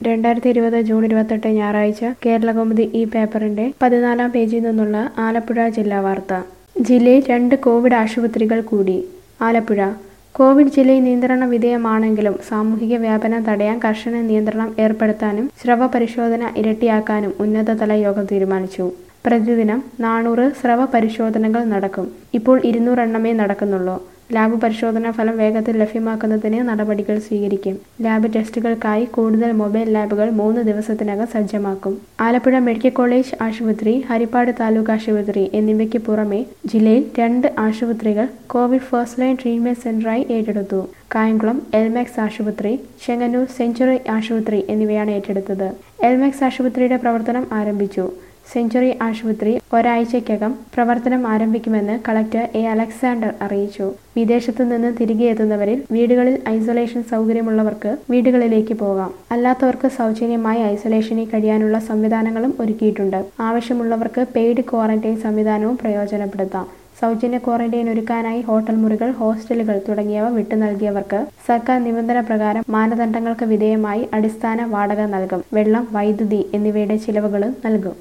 രണ്ടായിരത്തി ഇരുപത് ജൂൺ ഇരുപത്തെട്ട് ഞായറാഴ്ച കേരളകൗമുദി ഈ പേപ്പറിന്റെ പതിനാലാം പേജിൽ നിന്നുള്ള ആലപ്പുഴ ജില്ലാ വാർത്ത ജില്ലയിൽ രണ്ട് കോവിഡ് ആശുപത്രികൾ കൂടി ആലപ്പുഴ കോവിഡ് ജില്ലയിൽ നിയന്ത്രണ വിധേയമാണെങ്കിലും സാമൂഹിക വ്യാപനം തടയാൻ കർശന നിയന്ത്രണം ഏർപ്പെടുത്താനും സ്രവ പരിശോധന ഇരട്ടിയാക്കാനും ഉന്നതതല യോഗം തീരുമാനിച്ചു പ്രതിദിനം നാനൂറ് സ്രവ പരിശോധനകൾ നടക്കും ഇപ്പോൾ ഇരുന്നൂറെണ്ണമേ നടക്കുന്നുള്ളൂ ലാബ് പരിശോധനാ ഫലം വേഗത്തിൽ ലഭ്യമാക്കുന്നതിന് നടപടികൾ സ്വീകരിക്കും ലാബ് ടെസ്റ്റുകൾക്കായി കൂടുതൽ മൊബൈൽ ലാബുകൾ മൂന്ന് ദിവസത്തിനകം സജ്ജമാക്കും ആലപ്പുഴ മെഡിക്കൽ കോളേജ് ആശുപത്രി ഹരിപ്പാട് താലൂക്ക് ആശുപത്രി എന്നിവയ്ക്ക് പുറമെ ജില്ലയിൽ രണ്ട് ആശുപത്രികൾ കോവിഡ് ഫസ്റ്റ് ലൈൻ ട്രീറ്റ്മെന്റ് സെന്ററായി ഏറ്റെടുത്തു കായംകുളം എൽമെക്സ് ആശുപത്രി ചെങ്ങന്നൂർ സെഞ്ചുറി ആശുപത്രി എന്നിവയാണ് ഏറ്റെടുത്തത് എൽമെക്സ് ആശുപത്രിയുടെ പ്രവർത്തനം ആരംഭിച്ചു സെഞ്ചുറി ആശുപത്രി ഒരാഴ്ചയ്ക്കകം പ്രവർത്തനം ആരംഭിക്കുമെന്ന് കളക്ടർ എ അലക്സാണ്ടർ അറിയിച്ചു വിദേശത്തു നിന്ന് തിരികെ എത്തുന്നവരിൽ വീടുകളിൽ ഐസൊലേഷൻ സൗകര്യമുള്ളവർക്ക് വീടുകളിലേക്ക് പോകാം അല്ലാത്തവർക്ക് സൗജന്യമായി ഐസൊലേഷനിൽ കഴിയാനുള്ള സംവിധാനങ്ങളും ഒരുക്കിയിട്ടുണ്ട് ആവശ്യമുള്ളവർക്ക് പെയ്ഡ് ക്വാറന്റൈൻ സംവിധാനവും പ്രയോജനപ്പെടുത്താം സൗജന്യ ക്വാറന്റൈൻ ഒരുക്കാനായി ഹോട്ടൽ മുറികൾ ഹോസ്റ്റലുകൾ തുടങ്ങിയവ വിട്ടു നൽകിയവർക്ക് സർക്കാർ നിബന്ധന പ്രകാരം മാനദണ്ഡങ്ങൾക്ക് വിധേയമായി അടിസ്ഥാന വാടക നൽകും വെള്ളം വൈദ്യുതി എന്നിവയുടെ ചിലവുകളും നൽകും